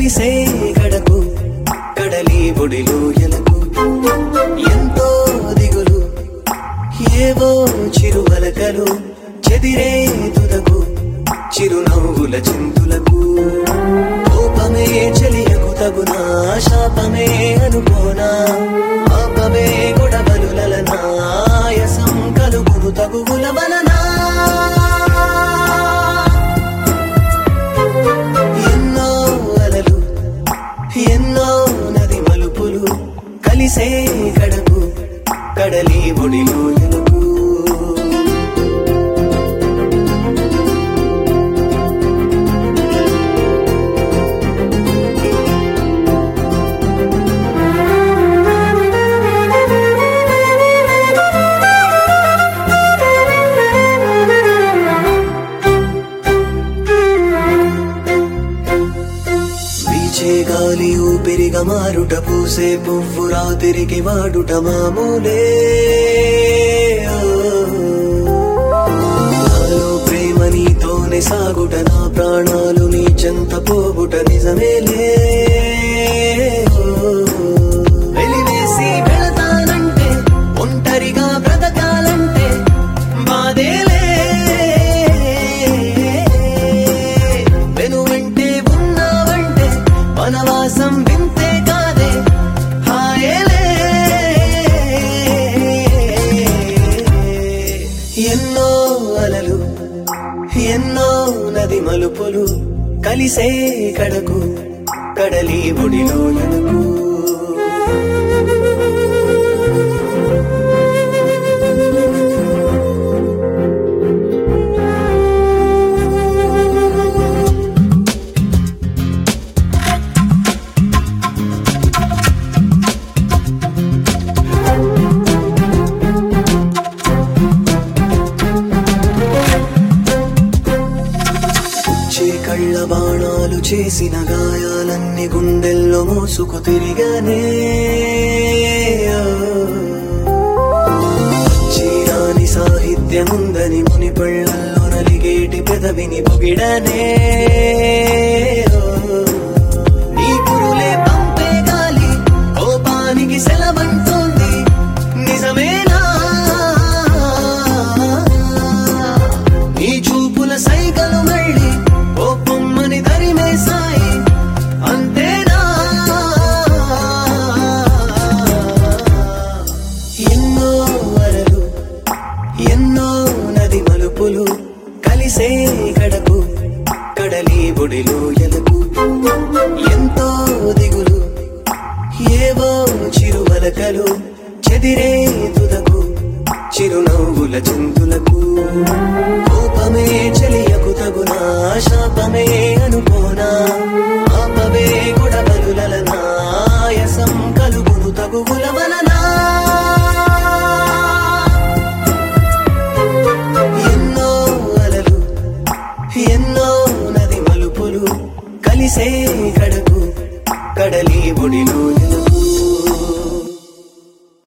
కలిసే గడకు కడలి బొడిలో ఎలకు ఎంతో దిగులు ఏవో చిరువలకలు చెదిరే తుదకు చిరునవ్వుల చింతులకు కోపమే చెలియకు తగునా శాపమే అనుకోనా పాపమే గొడవలు లలనా ఆయాసం కలుగును తగువుల వలనా ఎన్నో అలలు ఎన్నో నది మలుపులు కలిసే కడకు కడలి ఒడిలో ఎలుగు వీచే గాలి ఊపిరిగా మారుట పూసే పువ్వు రాతిరికి వాడుట మామూలే నాలో ప్రేమ నీతోనే సాగుట నా ప్రాణాలు నీ చెంత పోగుట నిజమేలే వెలివేసి వెళతానంటే ఒంటరిగా బ్రతకాలంటే బాధేలే వెనువెంటే ఉన్నావంటే వనవాసం వింతే కాదే హాయేలే ఎన్నో అలలు ఎన్నో నది మలుపులు కలిసే కడకు కడలి బుడిలో ఎనుకు చే కళ్ళ బాణాలు చేసిన గాయాలన్నీ గుండెల్లో మోసుకు తిరిగానే చీరాని సాహిత్యముందని ముని పళ్ళల్లో నలిగేటి పెదవిని పొగిడనే నీ కురులే పంపే గాలి కోపానికి సెలవంటోంది నిజమేనా నీ చూపుల సైగలు మళ్ళీ ఓ పొమ్మని దరిమే సాయి అంతేనా ఎన్నో వరలు ఎన్నో నది మలుపులు కలిసే గడకు కడలి బుడిలో ఎలకు ఎంతో దిగులు ఏవో చిరువలకలు చెదిరే తుదకు చిరునవ్వుల చింతులకు కోపమే చెలియకు తగునా శాపమే అనుకోనా ఆపవే గొడవలు లలనా ఆయాసం కలుగును తగువుల వలనా ఎన్నో అలలు ఎన్నో నది మలుపులు కలిసే కడకు కడలి బుడిలో ఎలుగు